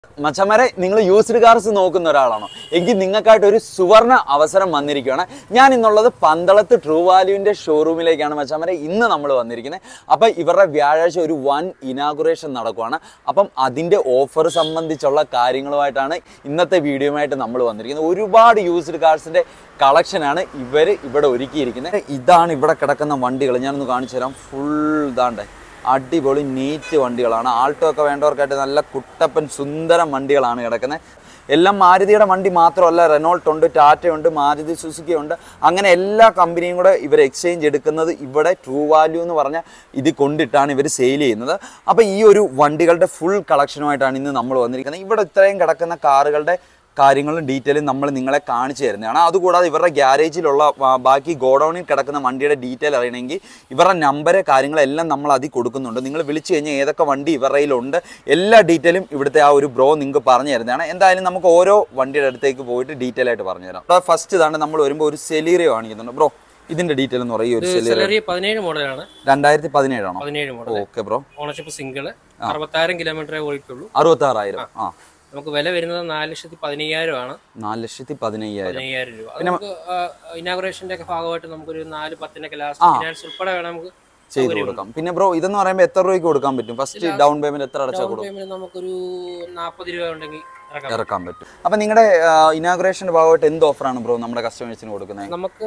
മച്ചന്മാരെ നിങ്ങൾ used cars നോക്കുന്ന ഒരാളാണോ എങ്കിൽ നിങ്ങൾക്കായിട്ട് ഒരു സുവർണ അവസരം വന്നിരിക്കുകയാണ് ഞാൻ ഇന്നുള്ളത് പന്തളത്ത് ട്രൂ വാല്യൂവിൻ്റെ ഷോറൂമിലേക്കാണ് മച്ചന്മാരെ ഇന്ന് നമ്മൾ വന്നിരിക്കുന്നത് അപ്പം ഇവരുടെ വ്യാഴാഴ്ച ഒരു വൺ ഇനാഗുറേഷൻ നടക്കുവാണ് അപ്പം അതിൻ്റെ ഓഫർ സംബന്ധിച്ചുള്ള കാര്യങ്ങളുമായിട്ടാണ് ഇന്നത്തെ വീഡിയോയുമായിട്ട് നമ്മൾ വന്നിരിക്കുന്നത് ഒരുപാട് യൂസ്ഡ് കാർസിൻ്റെ കളക്ഷനാണ് ഇവർ ഇവിടെ ഒരുക്കിയിരിക്കുന്നത് ഇതാണ് ഇവിടെ കിടക്കുന്ന വണ്ടികൾ ഞാനൊന്ന് കാണിച്ചു തരാം ഫുൾ ഇതാണ്ട് അടിപൊളി നീറ്റ് വണ്ടികളാണ് ആൾട്ടോ ഒക്കെ വേണ്ടവർക്കായിട്ട് നല്ല കുട്ടപ്പൻ സുന്ദരം വണ്ടികളാണ് കിടക്കുന്നത് എല്ലാം മാരുതിയുടെ വണ്ടി മാത്രമല്ല റെനോൾട്ട് ഉണ്ട് ടാറ്റ ഉണ്ട് മാരുതി സുസുക്കി ഉണ്ട് അങ്ങനെ എല്ലാ കമ്പനിയും കൂടെ ഇവർ എക്സ്ചേഞ്ച് എടുക്കുന്നത് ഇവിടെ ട്രൂ വാല്യൂ എന്ന് പറഞ്ഞ ഇത് കൊണ്ടിട്ടാണ് ഇവർ സെയിൽ ചെയ്യുന്നത് അപ്പോൾ ഈ ഒരു വണ്ടികളുടെ ഫുൾ കളക്ഷനുമായിട്ടാണ് ഇന്ന് നമ്മൾ വന്നിരിക്കുന്നത് ഇവിടെ ഇത്രയും കിടക്കുന്ന കാറുകളുടെ കാര്യങ്ങളും ഡീറ്റെയിലും നമ്മൾ നിങ്ങളെ കാണിച്ചു തരുന്നതാണ് അതുകൂടാതെ ഇവരുടെ ഗ്യാരേജിലുള്ള ആ, ബാക്കി ഗോഡൗണിൽ കിടക്കുന്ന വണ്ടിയുടെ ഡീറ്റെയിൽ അറിയണമെങ്കിൽ ഇവരുടെ നമ്പർ കാര്യങ്ങളെല്ലാം നമ്മൾ അതിൽ കൊടുക്കുന്നുണ്ട് നിങ്ങൾ വിളിച്ചു കഴിഞ്ഞാൽ ഏതൊക്കെ വണ്ടി ഇവരുടെ കയ്യിലുണ്ട് എല്ലാ ഡീറ്റെയിലും ഇവിടുത്തെ ആ ഒരു ബ്രോ നിങ്ങൾക്ക് പറഞ്ഞു തരുന്നതാണ് എന്തായാലും നമുക്ക് ഓരോ വണ്ടിയുടെ അടുത്തേക്ക് പോയിട്ട് ഡീറ്റെയിൽ ആയിട്ട് പറഞ്ഞു തരാം അപ്പോൾ ഫസ്റ്റ് ഇതാണ് നമ്മൾ വരുമ്പോൾ ഒരു സെലീറിയോ കാണിക്കുന്നുണ്ട് ബ്രോ ഇതിന്റെ ഡീറ്റെയിൽ എന്ന് പറയും ഈ ഒരു സെലീറിയോ സെലറി പതിനേഴ് മോഡലാണ് രണ്ടായിരത്തി പതിനേഴാണോ പതിനേഴ് model okay bro ownership single അറുപത്തായിരം കിലോമീറ്ററേ ഓടിക്കുള്ളൂ അറുപത്താറായിരം ആ നമുക്ക് വില വരുന്നത് നാല് ലക്ഷത്തി പതിനയ്യായിരം ആണ് നാല് ലക്ഷത്തി പതിനയ്യായിരം പതിനയ്യായിരം രൂപ അത് നമുക്ക് ഇനാഗുറേഷന്റെ ഒക്കെ ഭാഗമായിട്ട് നമുക്കൊരു നാല് പത്തിനൊക്കെ ലാസ്റ്റ് ഫിനാൻസ് ഉൾപ്പെടെ വേണം നമുക്ക് ചെയ്ത് കൊടുക്കാം പിന്നെ ബ്രോ ഇതെന്ന് പറയുമ്പോൾ എത്ര രൂപയ്ക്ക് കൊടുക്കാൻ പറ്റും ഫസ്റ്റ് ഡൗൺ പേയ്മെന്റ് എത്ര അടച്ചാൽ കൊടുക്കും പേയ്മെന്റ് നമുക്കൊരു നാൽപ്പത് രൂപ ഉണ്ടെങ്കിൽ ഇറക്കാം ഇറക്കാൻ പറ്റും അപ്പൊ നിങ്ങളുടെ ഇനാഗുറേഷന്റെ ഭാഗമായിട്ട് എന്ത് ഓഫറാണ് ബ്രോ നമ്മുടെ കസ്റ്റമേഴ്സിന് കൊടുക്കുന്നത് നമുക്ക്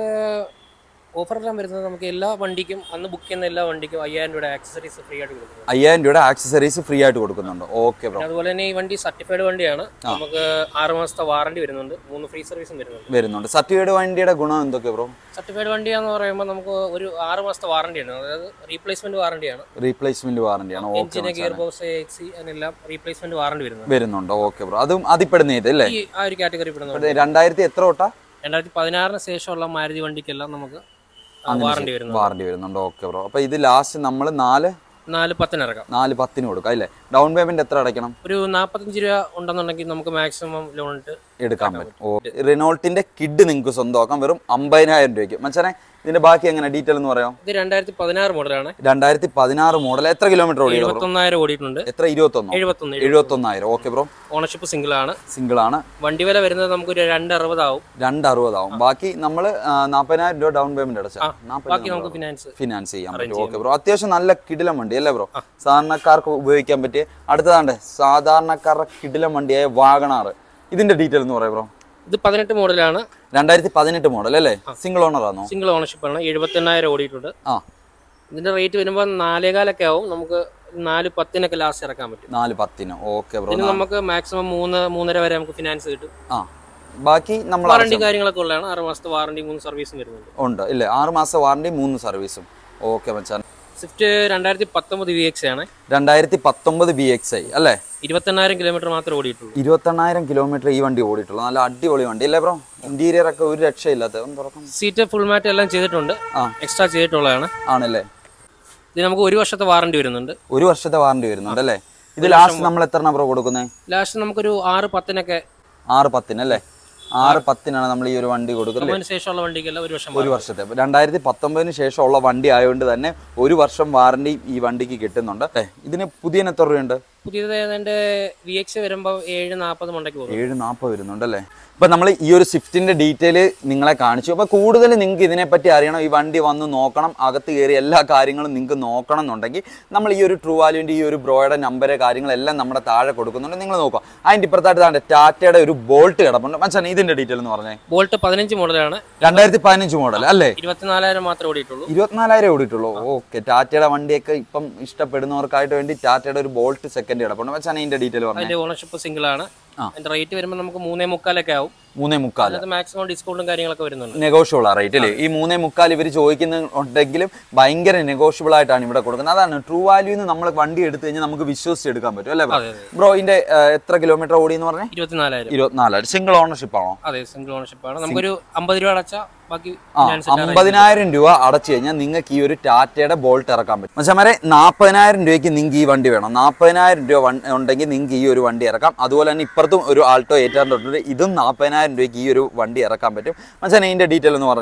ഓഫർ എല്ലാം വരുന്നത് നമുക്ക് എല്ലാ വണ്ടിക്കും അന്ന് ബുക്ക് ചെയ്യുന്ന എല്ലാ വണ്ടിക്കും അയ്യായിരം രൂപയുടെ ആക്സസറീസ് ഫ്രീ ആയിട്ട് കൊടുക്കുന്നത് അയ്യായിരം രൂപയുടെ ആക്സസറീസ് ഫ്രീ ആയിട്ട് കൊടുക്കുന്നുണ്ട് ഓക്കെ ബ്രോ പിന്നെ അതുപോലെ തന്നെ ഈ വണ്ടി സർട്ടിഫൈഡ് വണ്ടിയാണ് നമുക്ക് ആറ് മാസത്തെ വാറണ്ടി വരുന്നുണ്ട് മൂന്ന് ഫ്രീ സർവീസും വരുന്നുണ്ട് വരുന്നുണ്ട് സർട്ടിഫൈഡ് വണ്ടിയുടെ ഗുണം എന്തൊക്കെ ബ്രോ സർട്ടിഫൈഡ് വണ്ടിയാന്ന് പറയുമ്പോൾ നമുക്ക് ഒരു ആറ് മാസത്തെ വാറണ്ടിയാണ് അതായത് റീപ്ലേസ്മെന്റ് വാറണ്ടിയാണ് റീപ്ലേസ്മെന്റ് വാറണ്ടിയാണ് ഓക്കെ എഞ്ചിന് ഗിയർ ബോക്സ് എക്സി അതിനെല്ലാം റീപ്ലേസ്മെന്റ് വാറണ്ടി വരുന്നത് വരുന്നുണ്ട് ഓക്കെ ബ്രോ അതും അതിപ്പെടുന്ന ഇത് അല്ലേ ഈ ആ ഒരു കാറ്റഗറി പെടുന്ന രണ്ടായിരത്തി എത്ര തൊട്ടാ രണ്ടായിരത്തി പതിനാറിന് ശേഷമുള്ള മാരുതി വണ്ടിക്കെല്ലാം നമുക്ക് വാറണ്ടി വരുന്നത് വാറണ്ടി വരുന്നുണ്ട് ഓക്കെ ബ്രോ അപ്പൊ ഇത് ലാസ്റ്റ് നമ്മൾ നാല് നാല് പത്തിന് ഇറക്കാം നാല് പത്തിന് കൊടുക്കാം അല്ലേ ഡൗൺ പേയ്മെന്റ് എത്ര അടയ്ക്കണം ഒരു നാൽപ്പത്തഞ്ച് രൂപ ഉണ്ടെന്നുണ്ടെങ്കിൽ നമുക്ക് മാക്സിമം ലോൺ ഇട്ട് എടുക്കാൻ പറ്റും ഓ റിനോൾട്ടിന്റെ കിഡ് നിങ്ങൾക്ക് സ്വന്തമാക്കാം വെറും അമ്പതിനായിരം രൂപയ്ക്ക് മച്ചാനെ ഇതിന്റെ ബാക്കി എങ്ങനെ ഡീറ്റെയിൽ എന്ന് പറയാം ഇത് രണ്ടായിരത്തി പതിനാറ് മോഡലാണ് രണ്ടായിരത്തി പതിനാറ് മോഡൽ എത്ര കിലോമീറ്റർ ഓടിയോ ബ്രോ എഴുപത്തൊന്നായിരം ഓടിയിട്ടുണ്ട് എത്ര ഇരുപത്തൊന്നോ എഴുപത്തൊന്ന് എഴുപത്തൊന്നായിരം ഓക്കെ ബ്രോ ഓണർഷിപ്പ് സിംഗിൾ ആണ് സിംഗിൾ ആണ് വണ്ടി വില വരുന്നത് നമുക്കൊരു രണ്ട് അറുപതാവും രണ്ട് അറുപതാവും ബാക്കി നമ്മൾ നാൽപ്പതിനായിരം രൂപ ഡൗൺ പേയ്മെന്റ് അടച്ചാൽ ബാക്കി നമുക്ക് ഫിനാൻസ് ഫിനാൻസ് ചെയ്യാൻ പറ്റും ഓക്കെ ബ്രോ അത്യാവശ്യം നല്ല കിടിലം വണ്ടി അല്ലേ ബ്രോ സാധാരണക്കാർക്ക് ഉപയോഗിക്കാൻ പറ്റിയ അടുത്തതാണ്ട് സാധാരണക്കാരുടെ കിടിലം വണ്ടിയായ വാഗണാർ ഇതിന്റെ ഡീറ്റെയിൽ എന്ന് പറയാം ബ്രോ ഇത് പതിനെട്ട് മോഡലാണ് രണ്ടായിരത്തി പതിനെട്ട് മോഡൽ അല്ലേ സിംഗിൾ ഓണർ ആണോ സിംഗിൾ ഓണർഷിപ്പ് ആണ് എഴുപത്തെണ്ണായിരം ഓടിയിട്ടുണ്ട് ആ ഇതിന്റെ റേറ്റ് വരുമ്പോൾ നാലേകാലൊക്കെ ആവും നമുക്ക് നാല് പത്തിനൊക്കെ ലാസ്റ്റ് ഇറക്കാൻ പറ്റും നാല് പത്തിന് ഓക്കെ ബ്രോ ഇതിന് നമുക്ക് മാക്സിമം മൂന്ന് മൂന്നര വരെ നമുക്ക് ഫിനാൻസ് കിട്ടും ആ ബാക്കി നമ്മൾ വാറണ്ടി കാര്യങ്ങളൊക്കെ ഉള്ളതാണ് ആറ് മാസത്തെ വാറണ്ടി മൂന്ന് സർവീസും വരുന്നുണ്ട് ഉണ്ട് ഇല്ലേ ആറ് മാസം വാറണ്ടി മൂന്ന് സർവീസും ഓക്കെ മച്ചാൻ സ്വിഫ്റ്റ് രണ്ടായിരത്തി പത്തൊമ്പത് വി എക്സ് ആണ് രണ്ടായിരത്തി പത്തൊമ്പത് ബി എക്സ് ഐ അല്ലേ ഇരുപത്തെണ്ണായിരം കിലോമീറ്റർ മാത്രമേ ഓടിയിട്ടുള്ളൂ ഇരുപത്തെണ്ണായിരം കിലോമീറ്റർ ഈ വണ്ടി ഓടിയിട്ടുള്ളൂ നല്ല അടിപൊളി വണ്ടി അല്ലേ ബ്രോ ഇന്റീരിയർ ഒക്കെ ഒരു രക്ഷയില്ലാത്ത ഒന്ന് തുറക്കും സീറ്റ് ഫുൾ മാറ്റ് എല്ലാം ചെയ്തിട്ടുണ്ട് ആ. എക്സ്ട്രാ ചെയ്തിട്ടുള്ളതാണ് ആണല്ലേ ഇത് നമുക്ക് ഒരു വർഷത്തെ വാറണ്ടി വരുന്നുണ്ട് ഒരു വർഷത്തെ വാറണ്ടി വരുന്നുണ്ട് അല്ലേ ഇത് ലാസ്റ്റ് നമ്മൾ എത്ര ബ്രോ കൊടുക്കുന്നത് ലാസ്റ്റ് നമുക്കൊരു ആറ് പത്തിനൊക്കെ ആറ് പത്തിന് അല്ലേ ആറ് പത്തിനാണ് നമ്മൾ ഈ ഒരു വണ്ടി കൊടുക്കുന്നത് അതിന് ശേഷമുള്ള വണ്ടിക്കെല്ലാം ഒരു വർഷം ഒരു വർഷത്തെ രണ്ടായിരത്തി പത്തൊമ്പതിന് ശേഷമുള്ള വണ്ടി ആയതുകൊണ്ട് തന്നെ ഒരു വർഷം വാറണ്ടി ഈ വണ്ടിക്ക് കിട്ടുന്നുണ്ട് ഏ, ഇതിന് പുതിയ എത്ര രൂപയുണ്ട് പുതിയത് ഏതാണ്ട് വി എക്സ് വരുമ്പോൾ ഏഴ് നാൽപ്പത് മണ്ടയ്ക്ക് പോകും ഏഴ് നാൽപ്പത് വരുന്നുണ്ട് അല്ലേ ഇപ്പം നമ്മൾ ഈ ഒരു സ്വിഫ്റ്റിന്റെ ഡീറ്റെയിൽ നിങ്ങളെ കാണിച്ചു അപ്പോൾ കൂടുതൽ നിങ്ങൾക്ക് ഇതിനെപ്പറ്റി അറിയണം ഈ വണ്ടി വന്ന് നോക്കണം അകത്ത് കയറി എല്ലാ കാര്യങ്ങളും നിങ്ങൾക്ക് നോക്കണം എന്നുണ്ടെങ്കിൽ നമ്മൾ ഈ ഒരു ട്രൂ വാല്യൂൻ്റെ ഈ ഒരു ബ്രോയുടെ നമ്പർ കാര്യങ്ങളെല്ലാം നമ്മുടെ താഴെ കൊടുക്കുന്നുണ്ട് നിങ്ങൾ നോക്കുക അതിൻ്റെ ഇപ്പുറത്തായിട്ട് താണ്ട് ടാറ്റയുടെ ഒരു ബോൾട്ട് കിടപ്പുണ്ട് മനസ്സിലാണ് ഇതിന്റെ ഡീറ്റെയിൽ എന്ന് പറഞ്ഞേ ബോൾട്ട് പതിനഞ്ച് മോഡലാണ് രണ്ടായിരത്തി പതിനഞ്ച് മോഡൽ അല്ലേ ഇരുപത്തിനാലായിരം മാത്രമേ ഓടിയിട്ടുള്ളൂ ഇരുപത്തിനാലായിരം ഓടിയിട്ടുള്ളൂ ഓക്കെ ടാറ്റയുടെ വണ്ടിയൊക്കെ ഇപ്പം ഇഷ്ടപ്പെടുന്നവർക്കായിട്ട് വേണ്ടി ടാറ്റയുടെ ഒരു ബോൾട്ട് സെക്കൻഡ് കിടപ്പുണ്ട് വെച്ചാൽ ഇതിന്റെ ഡീറ്റെയിൽ പറഞ്ഞു അതിന്റെ ഓണർഷിപ്പ് സിംഗിൾ ആണ് ആ. അതിന്റെ റേറ്റ് വരുമ്പോൾ നമുക്ക് മൂന്നേ മുക്കാലൊക്കെ ആവും മൂന്നേ മുക്കാൽ അതിനകത്ത് മാക്സിമം ഡിസ്കൗണ്ടും കാര്യങ്ങളൊക്കെ വരുന്നുണ്ട് നെഗോഷ്യബിൾ ആ റേറ്റ് അല്ലേ ഈ മൂന്നേ മുക്കാൽ ഇവർ ചോദിക്കുന്നുണ്ടെങ്കിലും ഭയങ്കര നെഗോഷ്യബിൾ ആയിട്ടാണ് ഇവിടെ കൊടുക്കുന്നത് അതാണ് ട്രൂ വാല്യൂന്ന് നമ്മൾ വണ്ടി എടുത്തു കഴിഞ്ഞാൽ നമുക്ക് വിശ്വസിച്ച് എടുക്കാൻ പറ്റും അല്ലേ അതെ അതെ ബ്രോ ഇതിന്റെ ആ, എത്ര കിലോമീറ്റർ ഓടി എന്ന് പറഞ്ഞേ ഇരുപത്തിനാലായിരം ഇരുപത്തിനാലായിരം സിംഗിൾ ഓണർഷിപ്പ് ആണോ അതെ സിംഗിൾ ഓണർഷിപ്പ് ആണ് നമുക്കൊരു അമ്പത് രൂപ അടച്ചാൽ ബാക്കി ആ finance ഇട്ട് arrange അമ്പതിനായിരം രൂപ അടച്ചു കഴിഞ്ഞാൽ നിങ്ങൾക്ക് ഈ ഒരു ടാറ്റയുടെ ബോൾട്ട് ഇറക്കാൻ പറ്റും മച്ചാമാരെ നാൽപ്പതിനായിരം രൂപയ്ക്ക് നിങ്ങൾക്ക് ഈ വണ്ടി വേണം നാൽപ്പതിനായിരം രൂപ വൺ- ഉണ്ടെങ്കിൽ നിങ്ങൾക്ക് ഈ ഒരു വണ്ടി ഇറക്കാം അതുപോലെ തന്നെ ഇപ്പുറത്തും ഒരു ആൾട്ടോ ഏറ്റാണ്ട് ഇതും നാൽപ്പതിനായിരം രൂപയ്ക്ക് ഈ ഒരു വണ്ടി ഇറക്കാൻ പറ്റും മച്ചാനെ ഇതിന്റെ ഡീറ്റെയിൽ എന്ന് പറഞ്ഞേ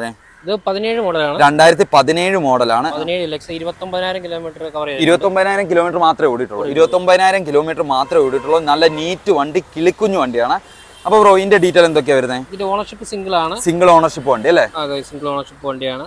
ഇത് പതിനേഴ് മോഡലാണ് രണ്ടായിരത്തി പതിനേഴ് മോഡലാണ് പതിനേഴ് ലക്ഷം ഇരുപത്തി ഒമ്പതിനായിരം കിലോമീറ്റർ കവർ ചെയ്തു ഇരുപത്തി ഒമ്പതിനായിരം കിലോമീറ്റർ മാത്രമേ ഓടിയിട്ടുള്ളൂ ഇരുപത്തി ഒമ്പതിനായിരം കിലോമീറ്റർ മാത്രമേ ഓടിയിട്ടുള്ളൂ നല്ല നീറ്റ് വണ്ടി കിളിക്കുഞ്ഞു വണ്ടിയാണ് അപ്പോൾ ബ്രോ ഇതിന്റെ ഡീറ്റെയിൽ എന്തൊക്കെയാ വരുന്നത് ഇതിന്റെ ഓണർഷിപ്പ് സിംഗിൾ ആണ് സിംഗിൾ ഓണർഷിപ്പ് വണ്ടി അല്ലേ അതെ സിംഗിൾ ഓണർഷിപ്പ് വണ്ടിയാണ്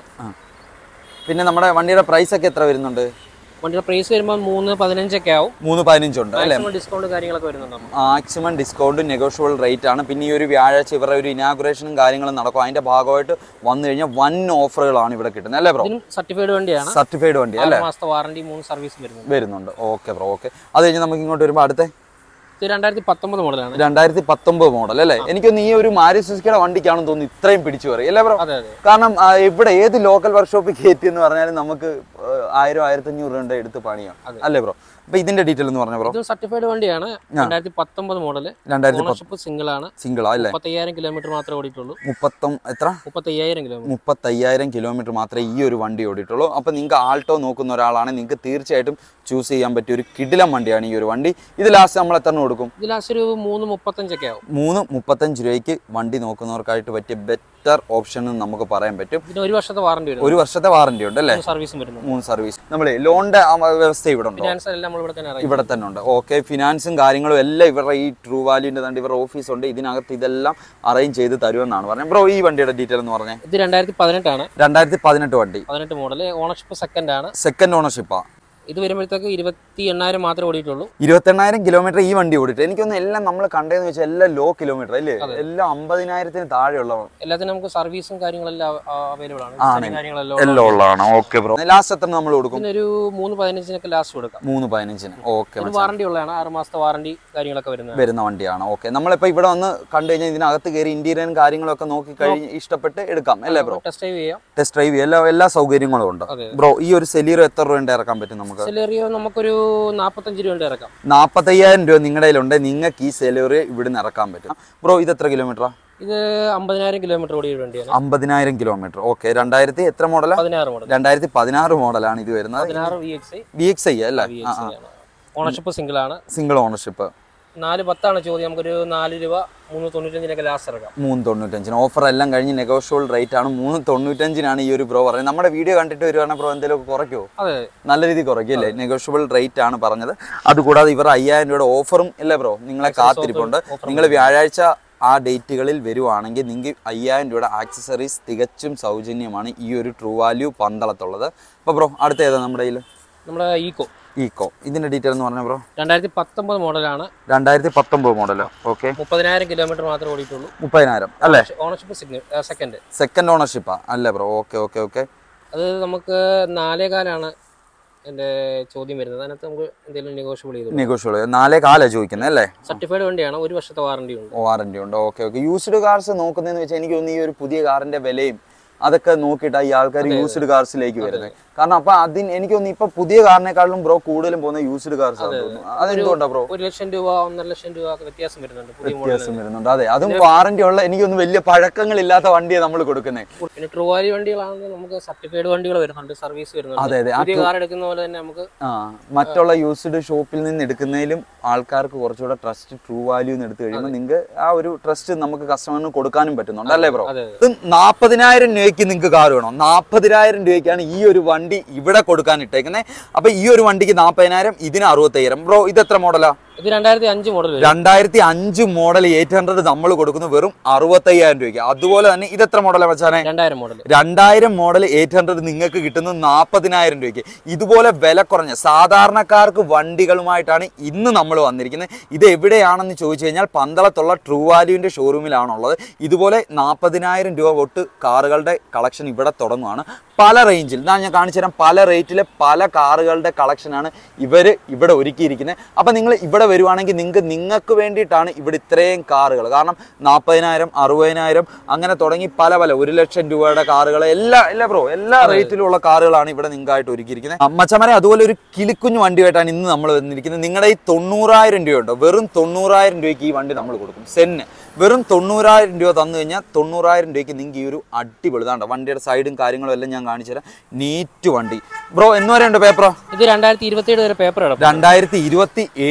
പിന്നെ നമ്മുടെ വണ്ടിയുടെ പ്രൈസ് ഒക്കെ എത്ര വരുന്നുണ്ട് വണ്ടിയുടെ പ്രൈസ് വരുമ്പോൾ മൂന്ന് പതിനഞ്ചൊക്കെ ആവും മൂന്ന് പതിനഞ്ചുണ്ട് അല്ലേ മാക്സിമം ഡിസ്കൗണ്ട് കാര്യങ്ങളൊക്കെ വരുന്നുണ്ട് നമുക്ക്. മാക്സിമം ഡിസ്കൗണ്ട് നെഗോഷ്യബിൾ റേറ്റ് ആണ് പിന്നെ ഈ ഒരു വ്യാഴാഴ്ച ഇവരുടെ ഒരു ഇനാഗുറേഷനും കാര്യങ്ങളും നടക്കും അതിന്റെ ഭാഗമായിട്ട് വന്നു കഴിഞ്ഞാൽ വൻ ഓഫറുകളാണ് ഇവിടെ കിട്ടുന്നത് അല്ലേ ബ്രോ ഇതിനും സർട്ടിഫൈഡ് വണ്ടിയാണ് സർട്ടിഫൈഡ് വണ്ടി അല്ലേ ആറ് മാസത്തെ വാറണ്ടി മൂന്ന് സർവീസ് വരുന്നുണ്ട് വരുന്നുണ്ട് ഓക്കെ ബ്രോ ഓക്കെ അത് കഴിഞ്ഞ് നമുക്ക് ഇങ്ങോട്ട് വരുമ്പോൾ അടുത്ത ഇത് രണ്ടായിരത്തി പത്തൊമ്പത് മോഡലാണ് രണ്ടായിരത്തി പത്തൊമ്പത് മോഡൽ അല്ലേ എനിക്കൊന്ന് ഈ ഒരു മാരി സുസുക്കിയുടെ വണ്ടിക്കാണെന്ന് തോന്നുന്നു ഇത്രയും പിടിച്ചു പറയും അല്ലേ ബ്രോ അതെ അതെ കാരണം ആ, ഇവിടെ ഏത് ലോക്കൽ വർക്ക്ഷോപ്പിൽ കയറ്റി എന്ന് പറഞ്ഞാലും നമുക്ക് ആ, ആയിരം ആയിരത്തി അഞ്ഞൂറ് രൂപ എടുത്ത് പണിയാം അല്ലേ ബ്രോ അപ്പൊ ഇതിന്റെ ഡീറ്റെയിൽ എന്ന് പറഞ്ഞ ബ്രോ ഇതും സർട്ടിഫൈഡ് വണ്ടിയാണ് രണ്ടായിരത്തി പത്തൊമ്പത് മോഡല് രണ്ടായിരത്തി ഓണർഷിപ്പ് സിംഗിൾ ആണ് സിംഗിളാ അല്ലേ മുപ്പത്തയ്യായിരം കിലോമീറ്റർ മാത്രമേ ഓടിയിട്ടുള്ളൂ മുപ്പത്തൊ എത്ര മുപ്പത്തയ്യായിരം കിലോമീറ്റർ മുപ്പത്തയ്യായിരം കിലോമീറ്റർ മാത്രമേ ഈ ഒരു വണ്ടി ഓടിയിട്ടുള്ളൂ അപ്പോൾ നിങ്ങൾക്ക് ആൾട്ടോ നോക്കുന്ന ഒരാളാണ് നിങ്ങൾക്ക് തീർച്ചയായിട്ടും ചൂസ് ചെയ്യാൻ പറ്റിയ ഒരു കിടിലം വണ്ടിയാണ് ഈ ഒരു വണ്ടി ഇത് ലാസ്റ്റ് നമ്മൾ എത്ര കൊടുക്കും ഇത് ലാസ്റ്റ് ഒരു മൂന്ന് മുപ്പത്തഞ്ചൊക്കെ ആവും മൂന്ന് മുപ്പത്തഞ്ച് രൂപയ്ക്ക് വണ്ടി നോക്കുന്നവർക്കായിട്ട് പറ്റിയ ബെറ്റർ ഓപ്ഷൻ എന്ന് നമുക്ക് പറയാൻ പറ്റും ഇതിന് ഒരു വർഷത്തെ വാറണ്ടി വരും ഒരു വർഷത്തെ വാറണ്ടി ഉണ്ട് അല്ലേ സർവീസും വരുന്നുണ്ട് മൂന്ന് സർവീസ് നമ്മൾ ലോണിന്റെ വ്യവസ്ഥ ഇവിടെ ഉണ്ടോ ഫിനാൻസ് എല്ലാം നമ്മൾ ഇവിടെ തന്നെ അറിയാം ഇവിടെ തന്നെ ഉണ്ട് ഓക്കെ ഫിനാൻസും കാര്യങ്ങളും എല്ലാം ഇവരുടെ ഈ ട്രൂ വാല്യൂന്റെ തന്നെ ഇവരുടെ ഓഫീസ് ഉണ്ട് ഇതിനകത്ത് ഇതെല്ലാം അറേഞ്ച് ചെയ്ത് തരുമെന്നാണ് പറഞ്ഞത് ബ്രോ ഈ വണ്ടിയുടെ ഡീറ്റെയിൽ എന്ന് പറഞ്ഞേ ഇത് രണ്ടായിരത്തി പതിനെട്ടാണ് രണ്ടായിരത്തി പതിനെട്ട് വണ്ടി പതിനെട്ട് മോഡല് ഓണർഷിപ്പ് സെക്കൻഡ് ആണ് സെക്കൻഡ് ഓണർഷിപ്പാ ഇത് വരുമ്പോഴത്തേക്ക് ഇരുപത്തി എണ്ണായിരം മാത്രമേ ഓടിയിട്ടുള്ളൂ ഇരുപത്തെണ്ണായിരം കിലോമീറ്റർ ഈ വണ്ടി ഓടിയിട്ട് എനിക്കൊന്ന് എല്ലാം നമ്മൾ കണ്ടതെന്ന് വെച്ചാൽ എല്ലാം ലോ കിലോമീറ്റർ അല്ലേ എല്ലാം അമ്പതിനായിരത്തിന് താഴെയുള്ള എല്ലാത്തിനും നമുക്ക് സർവീസും കാര്യങ്ങളെല്ലാം അവൈലബിൾ ആണ് ആണ്. Study കാര്യങ്ങളെല്ലാം എല്ലാം ഉള്ളതാണ് ഓക്കെ ബ്രോ ലാസ്റ്റ് എത്ര നമ്മൾ കൊടുക്കും ഇതിനൊരു മൂന്ന് പതിനഞ്ചിനൊക്കെ ലാസ്റ്റ് കൊടുക്കാം മൂന്ന് പതിനഞ്ചിന് ഓക്കെ ഇതിന് വാറണ്ടി ഉള്ളതാണ് ആറ് മാസത്തെ വാറണ്ടി കാര്യങ്ങളൊക്കെ വരുന്നത് വരുന്ന വണ്ടിയാണ് ഓക്കെ നമ്മളിപ്പോ ഇവിടെ വന്ന് കണ്ടു കഴിഞ്ഞാൽ ഇതിനകത്ത് കയറി ഇന്റീരിയറും കാര്യങ്ങളൊക്കെ നോക്കി കഴിഞ്ഞ് ഇഷ്ടപ്പെട്ട് എടുക്കാം അല്ലേ ബ്രോ ടെസ്റ്റ് ഡ്രൈവ് ചെയ്യാം ടെസ്റ്റ് ഡ്രൈവ് എല്ലാ എല്ലാ സൗകര്യങ്ങളും ഉണ്ട് അതെ. ബ്രോ ഈ ഒരു സെലീറോ എത്ര രൂപ ഇറക്കാൻ പറ്റും നമുക്ക് സെലേറിയോ നമുക്കൊരു നാൽപ്പത്തഞ്ച് രൂപ കൊണ്ട് ഇറക്കാം നാൽപ്പത്തയ്യായിരം രൂപ നിങ്ങളുടെ കയ്യിലുണ്ട് നിങ്ങൾക്ക് ഈ സെലീറി ഇവിടുന്ന് ഇറക്കാൻ പറ്റും ബ്രോ ഇത് എത്ര കിലോമീറ്ററാ ഇത് അമ്പതിനായിരം കിലോമീറ്റർ ഓടിയ വണ്ടിയാണ് അമ്പതിനായിരം കിലോമീറ്റർ ഓക്കെ രണ്ടായിരത്തി എത്ര മോഡലാ പതിനാറ് മോഡൽ രണ്ടായിരത്തി പതിനാറ് മോഡലാണ് ഇത് വരുന്നത് പതിനാറ് V X I B X I അല്ലേ വി എക്സ് ഐ ആണ് ഓണർഷിപ്പ് സിംഗിൾ ആണ് സിംഗിൾ ഓണർഷിപ്പ് നാല് പത്താണ് ചോദ്യം നമുക്കൊരു നാല് രൂപ മൂന്ന് തൊണ്ണൂറ്റഞ്ചിനൊക്കെ ലാസ്റ്റ് ഇറക്കാം മൂന്ന് തൊണ്ണൂറ്റഞ്ചിന് ഓഫർ എല്ലാം കഴിഞ്ഞ് നെഗോഷ്യബിൾ റേറ്റ് ആണ് മൂന്ന് തൊണ്ണൂറ്റഞ്ചിനാണ് ഈ ഒരു ബ്രോ പറയുന്നത് നമ്മുടെ വീഡിയോ കണ്ടിട്ട് വരുവാണെങ്കിൽ ബ്രോ എന്തെങ്കിലും കുറയ്ക്കുമോ അതെ നല്ല രീതിയിൽ കുറയ്ക്കില്ലേ നെഗോഷ്യബിൾ റേറ്റ് ആണ് പറഞ്ഞത് അതുകൂടാതെ ഇവർ അയ്യായിരം രൂപയുടെ ഓഫറും ഇല്ലേ ബ്രോ നിങ്ങളെ കാത്തിരിപ്പുണ്ട് നിങ്ങൾ വ്യാഴാഴ്ച ആ ഡേറ്റുകളിൽ വരുവാണെങ്കിൽ നിങ്ങൾക്ക് അയ്യായിരം രൂപയുടെ ആക്സസറീസ് തികച്ചും സൗജന്യമാണ് ഈ ഒരു ട്രൂ വാല്യൂ പന്തളത്തുള്ളത് അപ്പോൾ ബ്രോ അടുത്ത ഏതാ നമ്മുടെ കയ്യിൽ നമ്മുടെ ഈക്കോ ഈക്കോ ഇതിന്റെ ഡീറ്റെയിൽ എന്ന് പറഞ്ഞാൽ ബ്രോ രണ്ടായിരത്തി പത്തൊമ്പത് മോഡലാണ് രണ്ടായിരത്തി പത്തൊമ്പത് മോഡല് ഓക്കെ മുപ്പതിനായിരം കിലോമീറ്റർ മാത്രമേ ഓടിയിട്ടുള്ളൂ മുപ്പതിനായിരം അല്ലേ ഓണർഷിപ്പ് സിഗ്നൽ സെക്കൻഡ് സെക്കൻഡ് ഓണർഷിപ്പാ അല്ലേ ബ്രോ ഓക്കെ ഓക്കെ ഓക്കെ അത് നമുക്ക് നാലേ കാലാണ് എൻ്റെ ചോദ്യം വരുന്നത് അതിനകത്ത് നമുക്ക് എന്തെങ്കിലും നെഗോഷ്യബിൾ ചെയ്തു നെഗോഷ്യബിൾ നാലേ കാല ചോദിക്കുന്നത് അല്ലേ സർട്ടിഫൈഡ് വണ്ടിയാണ് ഒരു വർഷത്തെ വാറണ്ടി ഉണ്ട് വാറന്റി ഉണ്ട് ഓക്കെ ഓക്കെ യൂസ്ഡ് കാർസ് നോക്കുന്നതെന്ന് വെച്ചാൽ എനിക്ക് തോന്നുന്നു ഈ ഒരു പുതിയ കാറിന്റെ വിലയും അതൊക്കെ നോക്കിയിട്ടാണ് ഈ ആൾക്കാർ യൂസ്ഡ് കാർസിലേക്ക് വരുന്നത് കാരണം അപ്പൊ അതിന് എനിക്ക് തോന്നുന്നു ഇപ്പൊ പുതിയ കാറിനെക്കാളും ബ്രോ കൂടുതലും പോകുന്ന യൂസ്ഡ് കാർസ് തോന്നുന്നു അതെന്തുകൊണ്ടാ ബ്രോ ഒരു ലക്ഷം രൂപ ഒന്നര ലക്ഷം രൂപ ഒക്കെ വ്യത്യാസം വരുന്നുണ്ട് പുതിയ മോഡൽ വ്യത്യാസം വരുന്നുണ്ട് അതെ അതും വാറന്റി ഉള്ള എനിക്കൊന്നും വലിയ പഴക്കങ്ങളില്ലാത്ത വണ്ടിയാണ് നമ്മൾ കൊടുക്കുന്നത് പിന്നെ ട്രൂ വാല്യൂ വണ്ടികളാണെങ്കിൽ നമുക്ക് സർട്ടിഫൈഡ് വണ്ടികൾ വരുന്നുണ്ട് സർവീസ് വരുന്നുണ്ട് അതെ അതെ ആ പുതിയ കാർ എടുക്കുന്ന പോലെ തന്നെ നമുക്ക് ആ മറ്റുള്ള യൂസ്ഡ് ഷോപ്പിൽ നിന്ന് എടുക്കുന്നതിലും ആൾക്കാർക്ക് കുറച്ചുകൂടെ ട്രസ്റ്റ് ട്രൂ വാല്യൂ എന്ന് എടുത്തു കഴിയുമ്പോൾ നിങ്ങൾക്ക് ആ ഒരു ട്രസ്റ്റ് നമുക്ക് കസ്റ്റമറിന് കൊടുക്കാനും പറ്റുന്നുണ്ട് അല്ലേ ബ്രോ അതെ ഇത് നാൽപ്പതിനായിരം രൂപയ്ക്ക് നിങ്ങൾക്ക് കാർ വേണം നാൽപ്പതിനായിരം രൂപയ്ക്കാണ് ഈ ഒരു വണ്ടി ഇവിടെ കൊടുക്കാൻ ഇട്ടേക്കുന്നത് അപ്പൊ ഈ ഒരു വണ്ടിക്ക് നാൽപ്പതിനായിരം ഇതിന് അറുപത്തയ്യായിരം ബ്രോ ഇത് എത്ര മോഡലാ ഇത് രണ്ടായിരത്തി അഞ്ച് മോഡൽ വരും രണ്ടായിരത്തി അഞ്ച് മോഡൽ എയ്റ്റ് ഹൺഡ്രഡ് നമ്മൾ കൊടുക്കുന്നു വെറും അറുപത്തയ്യായിരം രൂപയ്ക്ക് അതുപോലെ തന്നെ ഇത് എത്ര മോഡലാ വെച്ചാനെ രണ്ടായിരം മോഡൽ രണ്ടായിരം മോഡൽ എയ്റ്റ് ഹൺഡ്രഡ് നിങ്ങൾക്ക് കിട്ടുന്നത് നാൽപ്പതിനായിരം രൂപയ്ക്ക് ഇതുപോലെ വില കുറഞ്ഞ സാധാരണക്കാർക്ക് വണ്ടികളുമായിട്ടാണ് ഇന്ന് നമ്മൾ വന്നിരിക്കുന്നത് ഇത് എവിടെയാണെന്ന് ചോദിച്ചു കഴിഞ്ഞാൽ പന്തളത്തുള്ള ട്രൂ വാല്യൂവിൻ്റെ ഷോറൂമിലാണുള്ളത് ഇതുപോലെ നാൽപ്പതിനായിരം രൂപ തൊട്ട് കാറുകളുടെ കളക്ഷൻ ഇവിടെ തുടങ്ങുകയാണ് പല റേഞ്ചിൽ ഞാൻ ഞാൻ കാണിച്ചു തരാം പല റേറ്റിലെ പല കാറുകളുടെ കളക്ഷനാണ് ഇവർ ഇവിടെ ഒരുക്കിയിരിക്കുന്നത് അപ്പം നിങ്ങൾ ഇവിടെ വരുവാണെങ്കിൽ നിങ്ങൾക്ക് നിങ്ങൾക്ക് വേണ്ടിയിട്ടാണ് ഇവിടെ ഇത്രയും കാറുകൾ കാരണം നാൽപ്പതിനായിരം അറുപതിനായിരം അങ്ങനെ തുടങ്ങി പല പല ഒരു ലക്ഷം രൂപയുടെ കാറുകൾ എല്ലാ എല്ലാ ബ്രോ എല്ലാ റേറ്റിലുള്ള കാറുകളാണ് ഇവിടെ നിങ്ങൾക്കായിട്ട് ഒരുക്കിയിരിക്കുന്നത് അമ്മച്ചമരെ അതുപോലെ ഒരു കിളിക്കുഞ്ഞു വണ്ടിയായിട്ടാണ് ഇന്ന് നമ്മൾ വന്നിരിക്കുന്നത് നിങ്ങളുടെ ഈ തൊണ്ണൂറായിരം രൂപയുണ്ടോ വെറും തൊണ്ണൂറായിരം രൂപയ്ക്ക് ഈ വണ്ടി നമ്മൾ കൊടുക്കും സെന്ന് വെറും തൊണ്ണൂറായിരം രൂപ തന്നു കഴിഞ്ഞാൽ തൊണ്ണൂറായിരം രൂപയ്ക്ക് നിങ്ങൾക്ക് ഈ ഒരു അടിപൊളി ഇതാണ്ട് വണ്ടിയുടെ സൈഡും കാര്യങ്ങളും എല്ലാം ഞാൻ കാണിച്ചു തരാം നീറ്റ് വണ്ടി ബ്രോ എന്ന് വരെയുണ്ട് പേപ്പറോ ഇത് രണ്ടായിരത്തി ഇരുപത്തി ഏഴ് വരെ പേപ്പർ കിടക്കും രണ്ടായിരത്തി ഇരുപത്തി ഏഴ് വരെ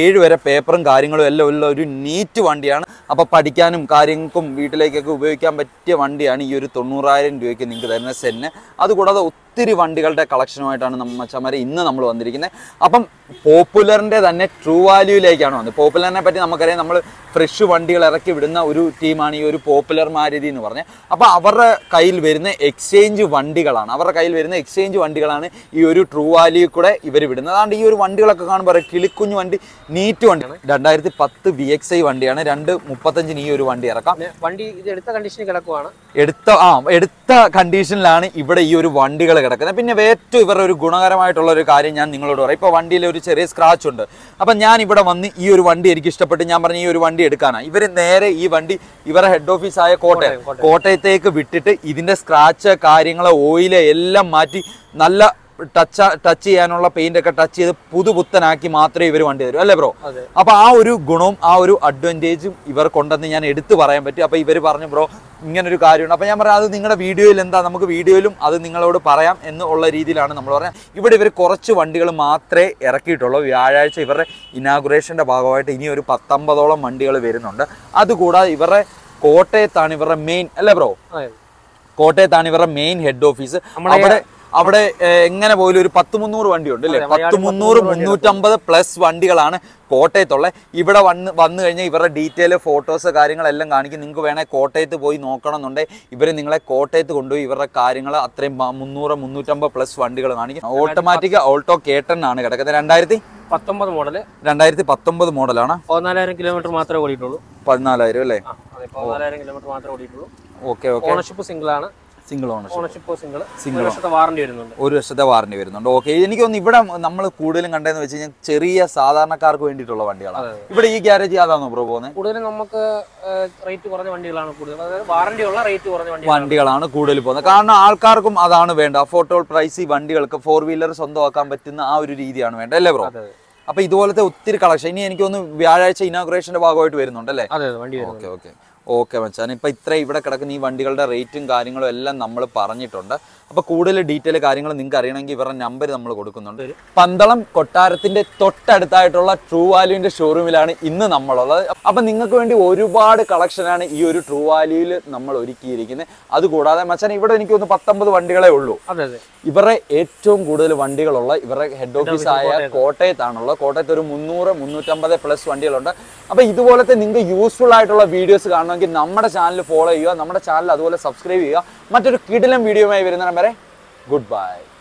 പേപ്പറും കാര്യങ്ങളും എല്ലാം ഉള്ള ഒരു നീറ്റ് വണ്ടിയാണ് അപ്പോൾ പഠിക്കാനും കാര്യങ്ങൾക്കും വീട്ടിലേക്കൊക്കെ ഉപയോഗിക്കാൻ പറ്റിയ വണ്ടിയാണ് ഈ ഒരു തൊണ്ണൂറായിരം രൂപയ്ക്ക് നിങ്ങൾക്ക് തരുന്ന സെന്ന് അതുകൂടാതെ ഒത്തിരി വണ്ടികളുടെ കളക്ഷനുമായിട്ടാണ് നമ്മ മച്ചമാരെ ഇന്ന് നമ്മൾ വന്നിരിക്കുന്നത് അപ്പം പോപ്പുലറിൻ്റെ തന്നെ ട്രൂ വാല്യൂയിലേക്കാണ് വന്നത് പോപ്പുലറിനെ പറ്റി നമുക്കറിയാം നമ്മൾ ഫ്രഷ് വണ്ടികൾ ഇറക്കി വിടുന്ന ഒരു ടീമാണ് ഈ ഒരു പോപ്പുലർ മാരുതി എന്ന് പറഞ്ഞത് അപ്പോൾ അവരുടെ കയ്യിൽ വരുന്ന എക്സ്ചേഞ്ച് വണ്ടികളാണ് അവരുടെ കയ്യിൽ വരുന്ന എക്സ്ചേഞ്ച് വണ്ടികളാണ് ഈ ഒരു ട്രൂ വാല്യൂ കൂടെ ഇവർ വിടുന്നത് അതുകൊണ്ട് ഈ ഒരു വണ്ടികളൊക്കെ കാണുമ്പോൾ പറയും കിളിക്കുഞ്ഞു വണ്ടി നീറ്റ് വണ്ടി രണ്ടായിരത്തി പത്ത് വി എക്സ് ഐ വണ്ടിയാണ് രണ്ട് മുപ്പത്തഞ്ചിന് ഈ ഒരു വണ്ടി ഇറക്കാം പിന്നെ വണ്ടി ഇത് എടുത്ത കണ്ടീഷനിൽ കിടക്കുവാണ് എടുത്ത ആ എടുത്ത കണ്ടീഷനിലാണ് ഇവിടെ ഈ ഒരു വണ്ടികൾ കിടക്കുന്നത് പിന്നെ ഏറ്റവും ഇവരുടെ ഒരു ഗുണകരമായിട്ടുള്ള ഒരു കാര്യം ഞാൻ നിങ്ങളോട് പറയാം ഇപ്പോൾ വണ്ടിയിൽ ഒരു ചെറിയ സ്ക്രാച്ച് ഉണ്ട് അപ്പം ഞാൻ ഇവിടെ വന്ന് ഈ ഒരു വണ്ടി എനിക്ക് ഇഷ്ടപ്പെട്ട് ഞാൻ പറഞ്ഞ ഈ ഒരു വണ്ടി എടുക്കാനാണ് ഇവർ നേരെ ഈ വണ്ടി ഇവരുടെ ഹെഡ് ഓഫീസായ കോട്ടയം കോട്ടയത്തേക്ക് വിട്ടിട്ട് ഇതിന്റെ സ്ക്രാച്ച് കാര്യങ്ങൾ ഓയില് എല്ലാം മാറ്റി നല്ല ടച്ച് ടച്ച് ചെയ്യാനുള്ള പെയിന്റ് ഒക്കെ ടച്ച് ചെയ്ത് പുതുപുത്തനാക്കി മാത്രമേ ഇവർ വണ്ടി തരൂ അല്ലേ ബ്രോ അതെ അപ്പൊ ആ ഒരു ഗുണവും ആ ഒരു അഡ്വാൻറ്റേജും ഇവർ കൊണ്ടെന്ന് ഞാൻ എടുത്തു പറയാൻ പറ്റും അപ്പൊ ഇവർ പറഞ്ഞു ബ്രോ ഇങ്ങനൊരു കാര്യമുണ്ട് അപ്പൊ ഞാൻ പറയാം അത് നിങ്ങളുടെ വീഡിയോയിൽ എന്താ നമുക്ക് വീഡിയോയിലും അത് നിങ്ങളോട് പറയാം എന്ന് ഉള്ള രീതിയിലാണ് നമ്മൾ പറഞ്ഞത് ഇവിടെ ഇവർ കുറച്ച് വണ്ടികൾ മാത്രമേ ഇറക്കിയിട്ടുള്ളൂ വ്യാഴാഴ്ച ഇവരുടെ ഇനാഗുറേഷന്റെ ഭാഗമായിട്ട് ഇനി ഒരു പത്തൊമ്പതോളം വണ്ടികൾ വരുന്നുണ്ട് അതുകൂടാതെ ഇവരുടെ കോട്ടയത്താണ് ഇവരുടെ മെയിൻ അല്ലേ ബ്രോ അതെ കോട്ടയത്താണ് ഇവരുടെ മെയിൻ ഹെഡ് ഓഫീസ് നമ്മളെ- അവിടെ അവിടെ ഏഹ്, എങ്ങനെ പോലും ഒരു പത്ത് മുന്നൂറ് വണ്ടിയുണ്ട് അല്ലേ അതെ, പത്ത് മലയാളി മുന്നൂറ് പത്ത് മുന്നൂറ് മുന്നൂറ്റമ്പത് പ്ലസ് വണ്ടികളാണ് കോട്ടയത്തുള്ള ഇവിടെ വന്ന് വന്നു കഴിഞ്ഞാൽ ഇവരുടെ ഡീറ്റെയിൽ ഫോട്ടോസ് കാര്യങ്ങളെല്ലാം കാണിക്കും നിങ്ങൾക്ക് വേണേൽ കോട്ടയത്ത് പോയി നോക്കണം എന്നുണ്ടെങ്കിൽ ഇവർ നിങ്ങളെ കോട്ടയത്ത് കൊണ്ടുപോയി ഇവരുടെ കാര്യങ്ങൾ അത്രയും മ- മുന്നൂറ് മുന്നൂറ്റമ്പത് പ്ലസ് വണ്ടികൾ കാണിക്കും ഓട്ടോമാറ്റിക് ഓൾട്ടോ കേട്ടൺ ആണ് കിടക്കുന്നത് രണ്ടായിരത്തി പത്തൊമ്പത് മോഡല് രണ്ടായിരത്തി പത്തൊമ്പത് മോഡലാണ് പതിനാലായിരം കിലോമീറ്റർ മാത്രമേ ഓടിയിട്ടുള്ളൂ പതിനാലായിരം അല്ലേ ആ അതെ പതിനാലായിരം കിലോമീറ്റർ മാത്രമേ ഓടിയിട്ടുള്ളൂ ഓക്കെ ഓക്കെ ഓണർഷിപ്പ് സിംഗിൾ ആണ് single ownership ownership single Single ഒരു വർഷത്തെ വാറണ്ടി വരുന്നുണ്ട് ഒരു വർഷത്തെ വാറണ്ടി വരുന്നുണ്ട് ഓക്കെ എനിക്ക് തോന്നുന്നു ഇവിടെ നമ്മൾ കൂടുതലും കണ്ടതെന്ന് വെച്ച് കഴിഞ്ഞാൽ ചെറിയ സാധാരണക്കാർക്ക് വേണ്ടിയിട്ടുള്ള വണ്ടികളാണ് അതെ. ഇവിടെ ഈ ഗ്യാരേജ് അതാണോ ബ്രോ പോകുന്നത് കൂടുതലും നമുക്ക് റേറ്റ് കുറഞ്ഞ വണ്ടികളാണ് കൂടുതൽ അതായത് വാറണ്ടി ഉള്ള റേറ്റ് കുറഞ്ഞ വണ്ടികളാണ് വണ്ടികളാണ് കൂടുതൽ പോകുന്നത് കാരണം ആൾക്കാർക്കും അതാണ് വേണ്ട അഫോർഡബിൾ പ്രൈസ് ഈ വണ്ടികൾക്ക് ഫോർ വീലർ സ്വന്തമാക്കാൻ പറ്റുന്ന ആ ഒരു രീതിയാണ് വേണ്ടത് അല്ലേ ബ്രോ അതെ അതെ അപ്പൊ ഇതുപോലത്തെ ഒത്തിരി കളക്ഷൻ ഇനി എനിക്ക് തോന്നുന്നു വ്യാഴാഴ്ച ഇനാഗ്രേഷന്റെ ഭാഗമായിട്ട് വരുന്നുണ്ട് അല്ലേ അതെ അതെ വണ്ടി വരുന്നുണ്ട് ഓക്കെ ഓക്കെ ഓക്കെ മച്ചാൻ ഇപ്പൊ ഇത്ര ഇവിടെ കിടക്കുന്ന ഈ വണ്ടികളുടെ റേറ്റും കാര്യങ്ങളും എല്ലാം നമ്മൾ പറഞ്ഞിട്ടുണ്ട് അപ്പൊ കൂടുതൽ ഡീറ്റെയിൽ കാര്യങ്ങൾ നിങ്ങൾക്ക് അറിയണമെങ്കിൽ ഇവരുടെ നമ്പർ നമ്മൾ കൊടുക്കുന്നുണ്ട് പന്തളം കൊട്ടാരത്തിന്റെ തൊട്ടടുത്തായിട്ടുള്ള ട്രൂ വാല്യൂവിന്റെ ഷോറൂമിലാണ് ഇന്ന് നമ്മളുള്ളത് അപ്പൊ നിങ്ങൾക്ക് വേണ്ടി ഒരുപാട് കളക്ഷനാണ് ഈ ഒരു ട്രൂ വാല്യൂവിൽ നമ്മൾ ഒരുക്കിയിരിക്കുന്നത് അതുകൂടാതെ മച്ചാൻ ഇവിടെ എനിക്ക് തോന്നുന്നു പത്തൊമ്പത് വണ്ടികളെ ഉള്ളൂ അതെ അതെ ഇവരുടെ ഏറ്റവും കൂടുതൽ വണ്ടികളുള്ള ഇവരുടെ ഹെഡ് ഓഫീസ് ആയ കോട്ടയത്താണുള്ളത് കോട്ടയത്ത് ഒരു മുന്നൂറ് മുന്നൂറ്റമ്പത് പ്ലസ് വണ്ടികളുണ്ട് അപ്പൊ ഇതുപോലത്തെ നിങ്ങൾക്ക് യൂസ്ഫുൾ ആയിട്ടുള്ള വീഡിയോസ് കാണണമെങ്കിൽ നമ്മുടെ ചാനൽ ഫോളോ ചെയ്യുക നമ്മുടെ ചാനൽ അതുപോലെ സബ്സ്ക്രൈബ് ചെയ്യുക മറ്റൊരു കിടിലം വീഡിയോയുമായി വരുന്നതിന് വരെ ഗുഡ് ബൈ